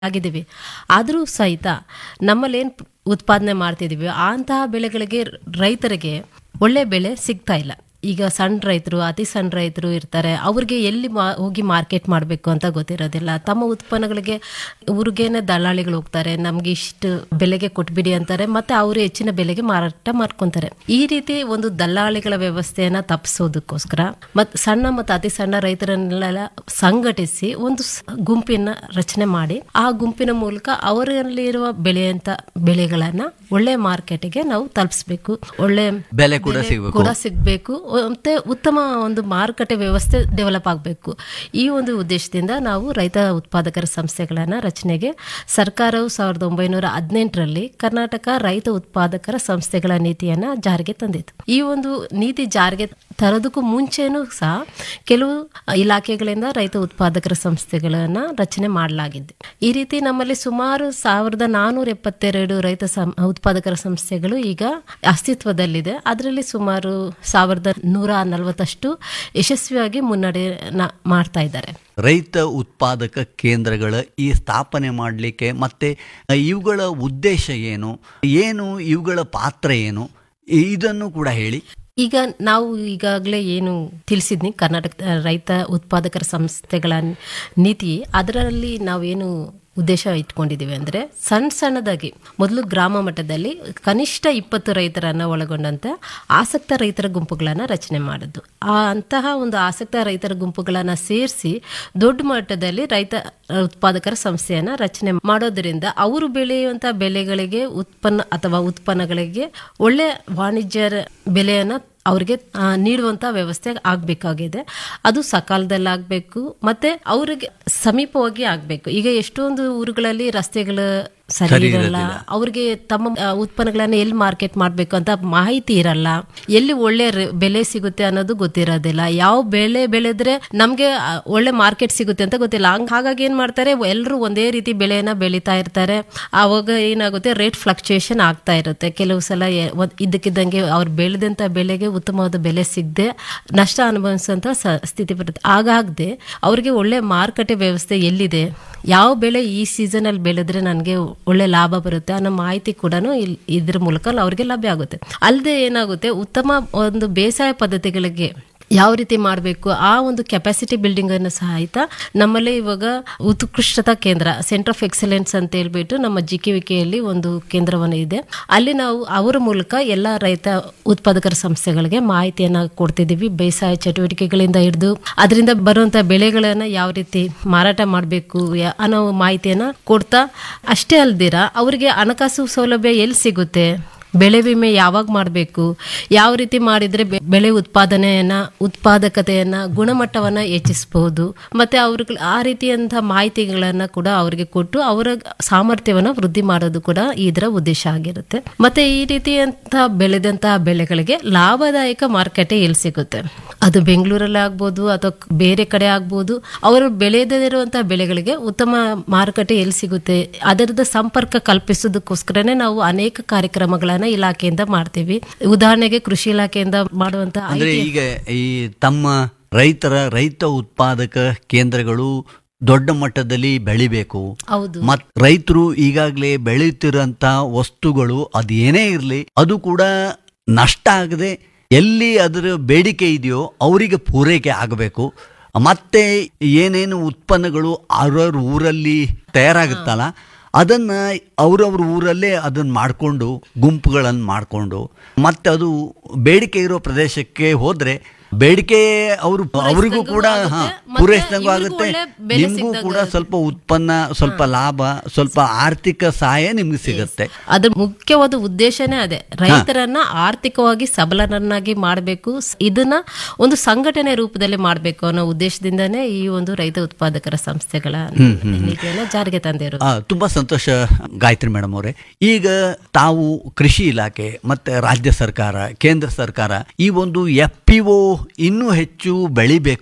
ಆಗಿದ್ದೀವಿ ಆದರೂ ಸಹಿತ ನಮ್ಮಲ್ಲೇನು ಉತ್ಪಾದನೆ ಮಾಡ್ತಿದ್ದೀವಿ ಅಂತಹ ಬೆಳೆಗಳಿಗೆ ರೈತರಿಗೆ ಒಳ್ಳೆ ಬೆಲೆ ಸಿಗ್ತಾ ಇಲ್ಲ ಈಗ ಸಣ್ಣ ರೈತರು ಅತಿ ಸಣ್ಣ ರೈತರು ಇರ್ತಾರೆ ಅವ್ರಿಗೆ ಎಲ್ಲಿ ಮಾ- ಹೋಗಿ ಮಾರ್ಕೆಟ್ ಮಾಡಬೇಕು ಅಂತ ಗೊತ್ತಿರೋದಿಲ್ಲ ತಮ್ಮ ಉತ್ಪನ್ನಗಳಿಗೆ ಊರಿಗೇನೆ ದಲ್ಲಾಳಿಗಳು ಹೋಗ್ತಾರೆ ನಮ್ಗೆ ಇಷ್ಟು ಬೆಲೆಗೆ ಕೊಟ್ಬಿಡಿ ಅಂತಾರೆ ಮತ್ತೆ ಅವರು ಹೆಚ್ಚಿನ ಬೆಲೆಗೆ ಮಾರಾಟ ಮಾಡ್ಕೊಂತಾರೆ ಈ ರೀತಿ ಒಂದು ದಲ್ಲಾಳಿಗಳ ವ್ಯವಸ್ಥೆಯನ್ನ ತಪ್ಪಿಸೋದಕ್ಕೋಸ್ಕರ ಮತ್ತು ಸಣ್ಣ ಮತ್ತು ಅತಿ ಸಣ್ಣ ರೈತರನ್ನೆಲ್ಲ ಸಂಘಟಿಸಿ ಒಂದು ಸ- ಗುಂಪಿನ ರಚನೆ ಮಾಡಿ ಆ ಗುಂಪಿನ ಮೂಲಕ ಅವರಲ್ಲಿರುವ ಬೆಳೆಯಂತ ಬೆಳೆಗಳನ್ನ ಒಳ್ಳೆ ಮಾರ್ಕೆಟ್ಗೆ ನಾವು ತಲುಪಿಸ್ಬೇಕು ಒಳ್ಳೆ ಬೆಲೆ ಕೂಡ ಸಿಗ್ಬೇಕು. ಕೂಡ ಸಿಗಬೇಕು ಮತ್ತೆ ಉತ್ತಮ ಒಂದು ಮಾರುಕಟ್ಟೆ ವ್ಯವಸ್ಥೆ ಡೆವಲಪ್ ಆಗಬೇಕು ಈ ಒಂದು ಉದ್ದೇಶದಿಂದ ನಾವು ರೈತ ಉತ್ಪಾದಕರ ಸಂಸ್ಥೆಗಳನ್ನ ರಚನೆಗೆ ಸರ್ಕಾರವು ಸಾವಿರದ ಒಂಬೈನೂರ ಹದಿನೆಂಟರಲ್ಲಿ ಕರ್ನಾಟಕ ರೈತ ಉತ್ಪಾದಕರ ಸಂಸ್ಥೆಗಳ ನೀತಿಯನ್ನ ಜಾರಿಗೆ ತಂದಿತ್ತು ಈ ಒಂದು ನೀತಿ ಜಾರಿಗೆ ತರೋದಕ್ಕೂ ಮುಂಚೆನೂ ಸಹ ಕೆಲವು ಇಲಾಖೆಗಳಿಂದ ರೈತ ಉತ್ಪಾದಕರ ಸಂಸ್ಥೆಗಳನ್ನ ರಚನೆ ಮಾಡಲಾಗಿದೆ ಈ ರೀತಿ ನಮ್ಮಲ್ಲಿ ಸುಮಾರು ಸಾವಿರದ ನಾನೂರ ಎಪ್ಪತ್ತೆರಡು ರೈತ ಸಂ- ಉತ್ಪಾದಕರ ಸಂಸ್ಥೆಗಳು ಈಗ ಅಸ್ತಿತ್ವದಲ್ಲಿದೆ ಅದರಲ್ಲಿ ಸುಮಾರು ಸಾವಿರದ ನೂರ ನಲವತ್ತಷ್ಟು ಯಶಸ್ವಿಯಾಗಿ ಮುನ್ನಡೆ ಮಾಡ್ತಾ ಇದ್ದಾರೆ ರೈತ ಉತ್ಪಾದಕ ಕೇಂದ್ರಗಳ ಈ ಸ್ಥಾಪನೆ ಮಾಡಲಿಕ್ಕೆ ಮತ್ತೆ ಇವುಗಳ ಉದ್ದೇಶ ಏನು ಏನು ಇವುಗಳ ಪಾತ್ರ ಏನು ಇದನ್ನು ಕೂಡ ಹೇಳಿ ಈಗ ನಾವು ಈಗಾಗಲೇ ಏನು ತಿಳಿಸಿದ್ನಿ ಕರ್ನಾಟಕ ರೈತ ಉತ್ಪಾದಕರ ಸಂಸ್ಥೆಗಳ ನೀತಿ ಅದರಲ್ಲಿ ನಾವೇನು ಉದ್ದೇಶ ಇಟ್ಕೊಂಡಿದ್ದೀವಿ ಅಂದರೆ ಸಣ್ಣ ಸಣ್ಣದಾಗಿ ಮೊದಲು ಗ್ರಾಮ ಮಟ್ಟದಲ್ಲಿ ಕನಿಷ್ಠ ಇಪ್ಪತ್ತು ರೈತರನ್ನ ಒಳಗೊಂಡಂತೆ ಆಸಕ್ತ ರೈತರ ಗುಂಪುಗಳನ್ನು ರಚನೆ ಮಾಡೋದು ಆ ಅಂತಹ ಒಂದು ಆಸಕ್ತ ರೈತರ ಗುಂಪುಗಳನ್ನು ಸೇರಿಸಿ ದೊಡ್ಡ ಮಟ್ಟದಲ್ಲಿ ರೈತ ಉತ್ಪಾದಕರ ಸಂಸ್ಥೆಯನ್ನ ರಚನೆ ಮಾಡೋದ್ರಿಂದ ಅವರು ಬೆಳೆಯುವಂಥ ಬೆಳೆಗಳಿಗೆ ಉತ್ಪನ್ನ ಅಥವಾ ಉತ್ಪನ್ನಗಳಿಗೆ ಒಳ್ಳೆ ವಾಣಿಜ್ಯ ಬೆಲೆಯನ್ನ ಅವ್ರಿಗೆ ಆ, ನೀಡುವಂತ ವ್ಯವಸ್ಥೆ ಆಗ್ಬೇಕಾಗಿದೆ ಅದು ಸಕಾಲದಲ್ಲಿ ಆಗ್ಬೇಕು ಮತ್ತೆ ಅವ್ರಿಗೆ ಸಮೀಪವಾಗಿ ಆಗ್ಬೇಕು ಈಗ ಎಷ್ಟೊಂದು ಊರುಗಳಲ್ಲಿ ರಸ್ತೆಗಳು ಸರಿ ಇರಲ್ಲ ಅವ್ರಿಗೆ ತಮ್ಮ ಆ, ಉತ್ಪನ್ನಗಳನ್ನ ಎಲ್ಲಿ ಮಾರ್ಕೆಟ್ ಮಾಡ್ಬೇಕು ಅಂತ ಮಾಹಿತಿ ಇರಲ್ಲ ಎಲ್ಲಿ ಒಳ್ಳೆ ರೆ- ಬೆಲೆ ಸಿಗುತ್ತೆ ಅನ್ನೋದು ಗೊತ್ತಿರೋದಿಲ್ಲ ಯಾವ ಬೆಳೆ ಬೆಳೆದ್ರೆ ನಮ್ಗೆ ಆ, ಒಳ್ಳೆ ಮಾರ್ಕೆಟ್ ಸಿಗುತ್ತೆ ಅಂತ ಗೊತ್ತಿಲ್ಲ ಹಂಗ್ ಹಾಗಾಗಿ ಏನ್ ಮಾಡ್ತಾರೆ ಎಲ್ಲರೂ ಒಂದೇ ರೀತಿ ಬೆಳೆಯನ್ನ ಬೆಳೀತಾ ಇರ್ತಾರೆ ಆವಾಗ ಏನಾಗುತ್ತೆ ರೇಟ್ ಫ್ಲಕ್ಚುಯೇಷನ್ ಆಗ್ತಾ ಇರುತ್ತೆ ಕೆಲವು ಸಲ ಎ- ಒಂದ್- ಇದ್ದಕ್ಕಿದ್ದಂಗೆ ಅವ್ರು ಬೆಳೆದಂತ ಬೆಲೆಗೆ ಉತ್ತಮವಾದ ಬೆಲೆ ಸಿಗದೆ ನಷ್ಟ ಅನುಭವಿಸುವಂತ ಸ- ಸ್ಥಿತಿ ಬರುತ್ತೆ ಹಾಗಾಗದೆ ಅವ್ರಿಗೆ ಒಳ್ಳೆ ಮಾರುಕಟ್ಟೆ ವ್ಯವಸ್ಥೆ ಎಲ್ಲಿದೆ ಯಾವ ಬೆಳೆ ಈ ಸೀಸನ್ ಅಲ್ಲಿ ಬೆಳೆದ್ರೆ ನನಗೆ ಒಳ್ಳೆ ಲಾಭ ಬರುತ್ತೆ ಅನ್ನೋ ಮಾಹಿತಿ ಕೂಡ ಇದ್ರ ಮೂಲಕ ಅವ್ರಿಗೆ ಲಭ್ಯ ಆಗುತ್ತೆ ಅಲ್ಲದೆ ಏನಾಗುತ್ತೆ ಉತ್ತಮ ಒಂದು ಬೇಸಾಯ ಪದ್ಧತಿಗಳಿಗೆ ಯಾವ ರೀತಿ ಮಾಡಬೇಕು ಆ ಒಂದು ಕೆಪಾಸಿಟಿ ಬಿಲ್ಡಿಂಗ್ ಅನ್ನು ಸಹಿತ ನಮ್ಮಲ್ಲಿ ಇವಾಗ ಉತ್ಕೃಷ್ಟತಾ ಕೇಂದ್ರ ಸೆಂಟರ್ ಆಫ್ ಎಕ್ಸಲೆನ್ಸ್ ಅಂತ ಹೇಳ್ಬಿಟ್ಟು ನಮ್ಮ ಜಿ ಕೆ ವಿಕೆಯಲ್ಲಿ ಒಂದು ಕೇಂದ್ರವನ್ನು ಇದೆ ಅಲ್ಲಿ ನಾವು ಅವರ ಮೂಲಕ ಎಲ್ಲ ರೈತ ಉತ್ಪಾದಕರ ಸಂಸ್ಥೆಗಳಿಗೆ ಮಾಹಿತಿಯನ್ನ ಕೊಡ್ತಿದ್ದೀವಿ ಬೇಸಾಯ ಚಟುವಟಿಕೆಗಳಿಂದ ಹಿಡಿದು ಅದರಿಂದ ಬರುವಂತ ಬೆಳೆಗಳನ್ನ ಯಾವ ರೀತಿ ಮಾರಾಟ ಮಾಡಬೇಕು ಅನ್ನೋ ಮಾಹಿತಿಯನ್ನ ಕೊಡ್ತಾ ಅಷ್ಟೇ ಅಲ್ದಿರ ಅವರಿಗೆ ಹಣಕಾಸು ಸೌಲಭ್ಯ ಎಲ್ಲಿ ಸಿಗುತ್ತೆ ಬೆಳೆ ವಿಮೆ ಯಾವಾಗ ಮಾಡಬೇಕು ಯಾವ ರೀತಿ ಮಾಡಿದ್ರೆ ಬೆ- ಬೆಳೆ ಉತ್ಪಾದನೆಯನ್ನ ಉತ್ಪಾದಕತೆಯನ್ನ ಗುಣಮಟ್ಟವನ್ನ ಹೆಚ್ಚಿಸಬಹುದು ಮತ್ತೆ ಅವ್ರಿಗೆ ಆ ರೀತಿಯಂತ ಮಾಹಿತಿಗಳನ್ನ ಕೂಡ ಅವರಿಗೆ ಕೊಟ್ಟು ಅವರ ಸಾಮರ್ಥ್ಯವನ್ನ ವೃದ್ಧಿ ಮಾಡೋದು ಕೂಡ ಇದರ ಉದ್ದೇಶ ಆಗಿರುತ್ತೆ ಮತ್ತೆ ಈ ರೀತಿಯಂತ ಬೆಳೆದಂತಹ ಬೆಳೆಗಳಿಗೆ ಲಾಭದಾಯಕ ಮಾರುಕಟ್ಟೆ ಎಲ್ಲಿ ಸಿಗುತ್ತೆ ಅದು ಬೆಂಗಳೂರಲ್ಲಿ ಆಗ್ಬೋದು ಅಥವಾ ಬೇರೆ ಕಡೆ ಆಗ್ಬೋದು ಅವರು ಬೆಳೆದಿರುವಂತಹ ಬೆಳೆಗಳಿಗೆ ಉತ್ತಮ ಮಾರುಕಟ್ಟೆ ಎಲ್ಲಿ ಸಿಗುತ್ತೆ ಅದರದ ಸಂಪರ್ಕ ಕಲ್ಪಿಸೋದಕ್ಕೋಸ್ಕರನೇ ನಾವು ಅನೇಕ ಕಾರ್ಯಕ್ರಮಗಳನ್ನ ಇಲಾಖೆಯಿಂದ ಮಾಡ್ತೀವಿ ಉದಾಹರಣೆಗೆ ಕೃಷಿ ಇಲಾಖೆಯಿಂದ ಮಾಡುವಂತ ಅಂದ್ರೆ ಈಗ ಈ ತಮ್ಮ ರೈತರ ರೈತ ಉತ್ಪಾದಕ ಕೇಂದ್ರಗಳು ದೊಡ್ಡ ಮಟ್ಟದಲ್ಲಿ ಬೆಳಿಬೇಕು ಹೌದು ಮತ್ ರೈತರು ಈಗಾಗಲೇ ಬೆಳೆಯುತ್ತಿರೋಂಥ ವಸ್ತುಗಳು ಅದೇನೇ ಇರಲಿ ಅದು ಕೂಡ ನಷ್ಟ ಆಗದೆ ಎಲ್ಲಿ ಅದರ ಬೇಡಿಕೆ ಇದೆಯೋ ಅವರಿಗೆ ಪೂರೈಕೆ ಆಗಬೇಕು ಮತ್ತೆ ಏನೇನು ಉತ್ಪನ್ನಗಳು ಅವ್ರವ್ರ ಊರಲ್ಲಿ ತಯಾರಾಗುತ್ತಲ್ಲ ಅದನ್ನ ಅವ್ರವ್ರ ಊರಲ್ಲೇ ಅದನ್ನ ಮಾಡಿಕೊಂಡು ಗುಂಪುಗಳನ್ನು ಮಾಡಿಕೊಂಡು ಮತ್ತೆ ಅದು ಬೇಡಿಕೆ ಇರೋ ಪ್ರದೇಶಕ್ಕೆ ಹೋದ್ರೆ ಬೇಡಿಕೆ ಅವರು ಅವರಿಗೂ ಕೂಡ ಹಾ, ಮತ್ತೆ ಪೂರೈಸಿದಂಗೂ ಇವ್ರಿಗೂ ಆಗುತ್ತೆ ಒಳ್ಳೆ ಬೆಲೆ ನಿಮಗೂ ಕೂಡ ಸ್ವಲ್ಪ ಉತ್ಪನ್ನ ಸ್ವಲ್ಪ ಲಾಭ ಸ್ವಲ್ಪ ಆರ್ಥಿಕ ಸಹಾಯ ನಿಮ್ಗೆ ಸಿಗುತ್ತೆ ಅದ್ರ ಮುಖ್ಯವಾದ ಉದ್ದೇಶನೇ ಅದೇ ರೈತರನ್ನ ಆರ್ಥಿಕವಾಗಿ ಸಬಲರನ್ನಾಗಿ ಮಾಡಬೇಕು ಇದನ್ನ ಒಂದು ಸಂಘಟನೆ ರೂಪದಲ್ಲಿ ಮಾಡಬೇಕು ಅನ್ನೋ ಉದ್ದೇಶದಿಂದನೇ ಈ ಒಂದು ರೈತ ಉತ್ಪಾದಕರ ಸಂಸ್ಥೆಗಳ ನೀತಿಯನ್ನ ಜಾರಿಗೆ ತಂದಿರೋದು ಆ, ತುಂಬಾ ಸಂತೋಷ ಗಾಯತ್ರಿ ಮೇಡಮ್ ಅವರೇ ಈಗ ತಾವು ಕೃಷಿ ಇಲಾಖೆ ಮತ್ತೆ ರಾಜ್ಯ ಸರ್ಕಾರ ಕೇಂದ್ರ ಸರ್ಕಾರ ಈ ಒಂದು ಎಫ್ ಪಿ ಒ ಇನ್ನೂ ಹೆಚ್ಚು ಬೆಳಿಬೇಕು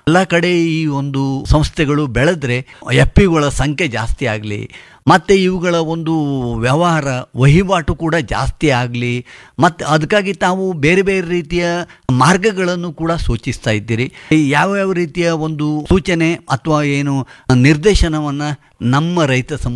ಎಲ್ಲ ಕಡೆ ಈ ಒಂದು ಸಂಸ್ಥೆಗಳು ಬೆಳೆದ್ರೆ ಎಪ್ಪಿಗಳ ಸಂಖ್ಯೆ ಜಾಸ್ತಿ ಆಗಲಿ ಮತ್ತು ಇವುಗಳ ಒಂದು ವ್ಯವಹಾರ ವಹಿವಾಟು ಕೂಡ ಜಾಸ್ತಿ ಆಗಲಿ ಮತ್ತು ಅದಕ್ಕಾಗಿ ತಾವು ಬೇರೆ ಬೇರೆ ರೀತಿಯ ಮಾರ್ಗಗಳನ್ನು ಕೂಡ ಸೂಚಿಸ್ತಾ ಇದ್ದೀರಿ ಈ ಯಾವ್ಯಾವ ರೀತಿಯ ಒಂದು ಸೂಚನೆ ಅಥವಾ ಏನು ನಿರ್ದೇಶನವನ್ನು ನಮ್ಮ ರೈತ ಸಮ